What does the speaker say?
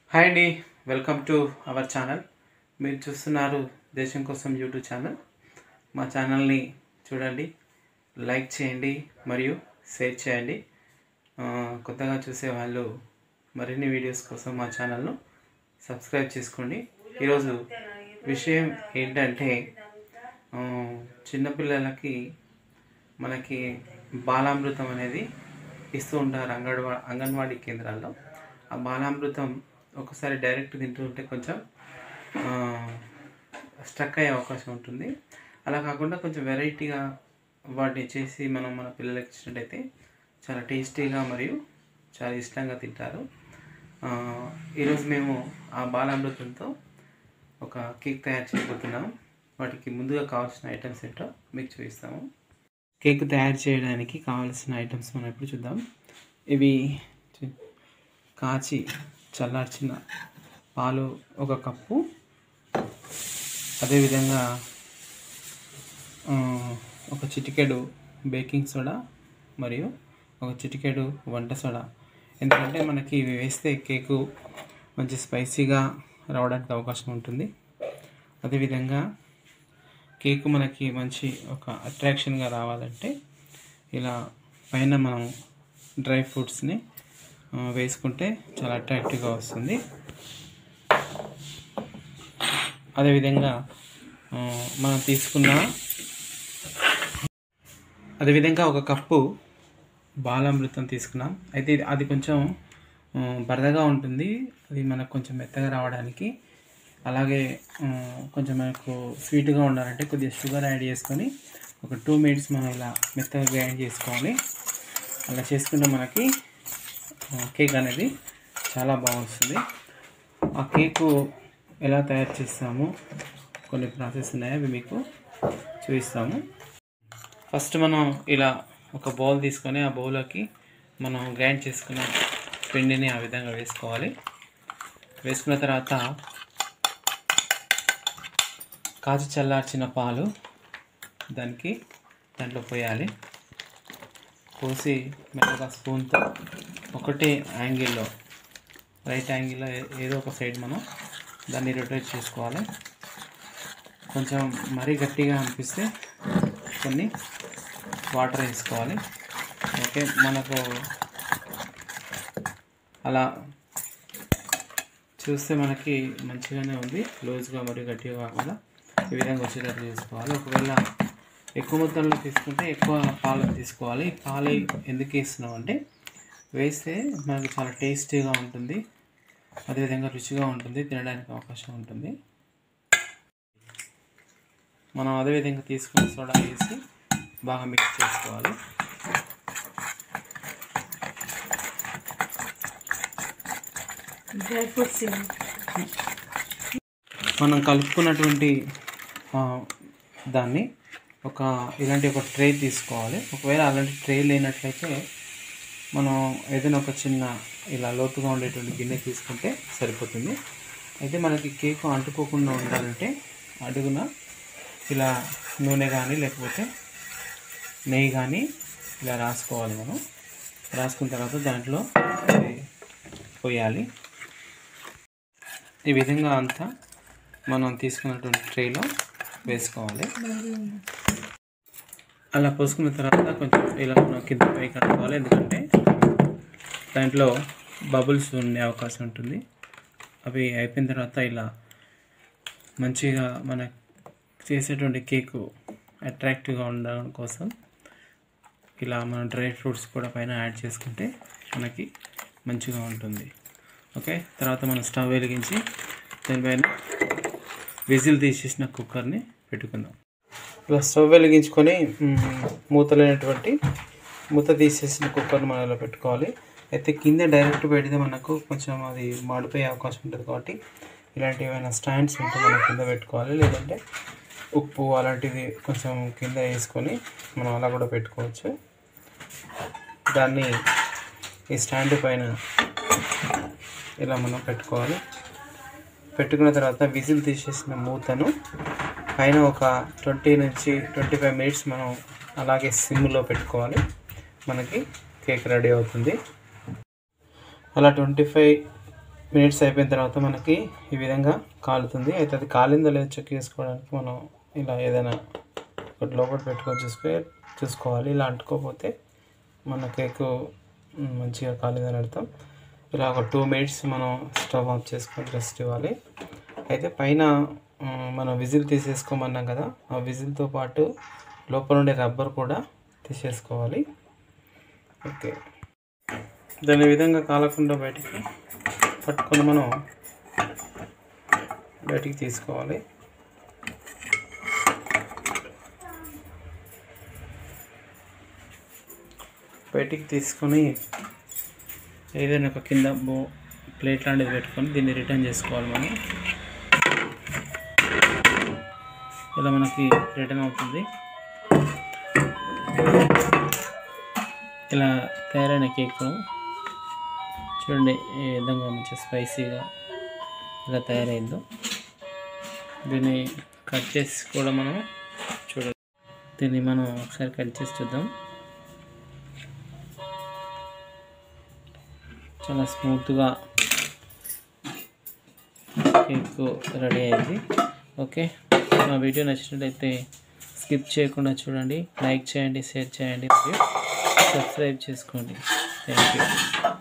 hi అండి welcome to our channel మీరు చూస్తున్నారు దేశం కోసం యూట్యూబ్ ఛానల్ మా ఛానల్ని చూడండి లైక్ చేయండి మరియు షేర్ చేయండి ఆ, కొత్తగా చూసే వాళ్ళు మరిన్ని వీడియోస్ కోసం మా ఛానల్ను సబ్స్క్రైబ్ చేసుకోండి ఈరోజు విషయం ఏంటంటే ఆ, చిన్నపిల్లలకి మనకి బాలామృతం అనేది ఇస్తూ ఉంటారు అంగన్వా అంగన్వాడీ కేంద్రాల్లో ఆ బాలామృతం ఒకసారి డైరెక్ట్ తింటుంటే కొంచెం స్ట్రక్ అయ్యే అవకాశం ఉంటుంది అలా కాకుండా కొంచెం వెరైటీగా వాటిని చేసి మనం మన పిల్లలకి ఇచ్చినట్టయితే చాలా టేస్టీగా మరియు చాలా ఇష్టంగా తింటారు ఆ, ఈరోజు మేము ఆ బాలామృతంతో ఒక కేక్ తయారు చేయబోతున్నాం వాటికి ముందుగా కావాల్సిన ఐటమ్స్ ఏంటో మీకు చూపిస్తాము కేక్ తయారు చేయడానికి కావాల్సిన ఐటమ్స్ మనం ఇప్పుడు చూద్దాం ఇవి చు- కాచి చల్లార్చిన పాలు ఒక కప్పు అదేవిధంగా ఆ, ఒక చిటికెడు బేకింగ్ సోడా మరియు ఒక చిటికెడు వంట సోడా ఎందుకంటే మనకి ఇవి వేస్తే కేకు మంచి స్పైసీగా రావడానికి అవకాశం ఉంటుంది అదేవిధంగా కేక్ మనకి మంచి ఒక అట్రాక్షన్గా రావాలంటే ఇలా పైన మనం డ్రై ఫ్రూట్స్ని ఆ, వేసుకుంటే చాలా అట్రాక్టివ్గా వస్తుంది అదేవిధంగా ఆ, మనం తీసుకున్న అదేవిధంగా ఒక కప్పు బాలామృతం తీసుకున్నాం అయితే ఇది- అది కొంచెం ఆ, బరదగా ఉంటుంది అది మనకు కొంచెం మెత్తగా రావడానికి అలాగే ఆ, కొంచెం మనకు స్వీట్గా ఉండాలంటే కొద్దిగా షుగర్ యాడ్ చేసుకొని ఒక టూ మినిట్స్ మనం ఇలా మెత్తగా గ్రైండ్ చేసుకోవాలి అలా చేసుకుంటే మనకి ఆ, కేక్ అనేది చాలా బాగుంటుంది ఆ కేకు ఎలా తయారు చేస్తాము కొన్ని ప్రాసెస్ ఉన్నాయి అవి మీకు చూపిస్తాము ఫస్ట్ మనం ఇలా ఒక బౌల్ తీసుకొని ఆ బౌల్లోకి మనం గ్రైండ్ చేసుకున్న పిండిని ఆ విధంగా వేసుకోవాలి వేసుకున్న తర్వాత కాచి చల్లార్చిన పాలు దానికి దాంట్లో పోయాలి పోసి మెల్లగా స్పూన్తో ఒకటే యాంగిల్లో రైట్ యాంగిల్లో ఏ- ఏదో ఒక సైడ్ మనం దాన్ని రొటేట్ చేసుకోవాలి కొంచెం మరీ గట్టిగా అనిపిస్తే కొన్ని వాటర్ వేసుకోవాలి ఓకే మనకు అలా చూస్తే మనకి మంచిగానే ఉంది లూజ్గా మరియు గట్టిగా కాకుండా ఈ విధంగా వచ్చేటట్టు చేసుకోవాలి ఒకవేళ ఎక్కువ మొత్తంలో తీసుకుంటే ఎక్కువ పాలు తీసుకోవాలి పాలు ఎందుకు వేస్తున్నాం అంటే వేస్తే మనకు చాలా టేస్టీగా ఉంటుంది అదేవిధంగా రుచిగా ఉంటుంది తినడానికి అవకాశం ఉంటుంది మనం అదేవిధంగా తీసుకుని సోడా వేసి బాగా మిక్స్ చేసుకోవాలి డ్రై ఫ్రూట్స్ మనం కలుపుకున్నటువంటి ఆ, దాన్ని ఒక ఇలాంటి ఒక ట్రే తీసుకోవాలి ఒకవేళ అలాంటి ట్రే లేనట్లయితే మనం ఏదైనా ఒక చిన్న ఇలా లోతుగా ఉండేటువంటి గిన్నె తీసుకుంటే సరిపోతుంది అయితే మనకి కేక్ అంటుకోకుండా ఉండాలంటే అడుగున ఇలా నూనె కానీ లేకపోతే నెయ్యి కానీ ఇలా రాసుకోవాలి మనం రాసుకున్న తర్వాత దాంట్లో ఇది పోయాలి ఈ విధంగా అంతా మనం తీసుకున్నటువంటి ట్రేలో వేసుకోవాలి అలా పోసుకున్న తర్వాత కొంచెం ఇలా మనం కింద పైకి అనుకోవాలి ఎందుకంటే దాంట్లో బబుల్స్ ఉండే అవకాశం ఉంటుంది అవి అయిపోయిన తర్వాత ఇలా మంచిగా మన చేసేటువంటి కేకు అట్రాక్టివ్గా ఉండడం కోసం ఇలా మనం డ్రై ఫ్రూట్స్ కూడా పైన యాడ్ చేసుకుంటే మనకి మంచిగా ఉంటుంది ఓకే తర్వాత మనం స్టవ్ వెలిగించి దానిపైన విజిల్ తీసేసిన కుక్కర్ని పెట్టుకుందాం ఇలా స్టవ్ వెలిగించుకొని మ్, మూత లేనటువంటి మూత తీసేసిన కుక్కర్ని మనం ఇలా పెట్టుకోవాలి అయితే కింద డైరెక్ట్ పెడితే మనకు కొంచెం అది మాడిపోయే అవకాశం ఉంటుంది కాబట్టి ఇలాంటి ఏమైనా స్టాండ్స్ ఉంటే మనం కింద పెట్టుకోవాలి లేదంటే ఉప్పు అలాంటివి కొంచెం కింద వేసుకొని మనం అలా కూడా పెట్టుకోవచ్చు దాన్ని ఈ స్టాండ్ పైన ఇలా మనం పెట్టుకోవాలి పెట్టుకున్న తర్వాత విజిల్ తీసేసిన మూతను పైన ఒక ట్వంటీ నుంచి ట్వంటీ ఫైవ్ మినిట్స్ మనం అలాగే సిమ్లో పెట్టుకోవాలి మనకి కేక్ రెడీ అవుతుంది అలా ట్వంటీ ఫైవ్ మినిట్స్ అయిపోయిన తర్వాత మనకి ఈ విధంగా కాలుతుంది అయితే అది కాలిందో లేదో చెక్ చేసుకోవడానికి మనం ఇలా ఏదైనా ఒకటి లోపల పెట్టుకొని చూసుకొని చూసుకోవాలి ఇలా అంటుకోకపోతే మన కేక్ మంచిగా కాలిందని అర్థం ఇలా ఒక టూ మినిట్స్ మనం స్టవ్ ఆఫ్ చేసుకొని రెస్ట్ ఇవ్వాలి అయితే పైన ఆ, మనం విజిల్ తీసేసుకోమన్నాం కదా ఆ విజిల్తో పాటు లోపల ఉండే రబ్బర్ కూడా తీసేసుకోవాలి ఓకే దాని ఈ విధంగా కాలకుండా బయటికి పట్టుకొని మనం బయటికి తీసుకోవాలి బయటికి తీసుకొని ఏదైనా ఒక కింద బో ప్లేట్ లాంటిది పెట్టుకొని దీన్ని రిటర్న్ చేసుకోవాలి మనం ఇలా మనకి రిటర్న్ అవుతుంది ఇలా తయారైన కేక్ చూడండి ఏ విధంగా మంచి స్పైసీగా ఇలా తయారైందో దీన్ని కట్ చేసి కూడా మనం చూడ దీన్ని మనం ఒకసారి కట్ చేసి చూద్దాం చాలా స్మూత్గా కేక్ రెడీ అయింది ఓకే మా వీడియో నచ్చినట్లయితే స్కిప్ చేయకుండా చూడండి లైక్ చేయండి షేర్ చేయండి మరియు సబ్స్క్రైబ్ చేసుకోండి థ్యాంక్ యూ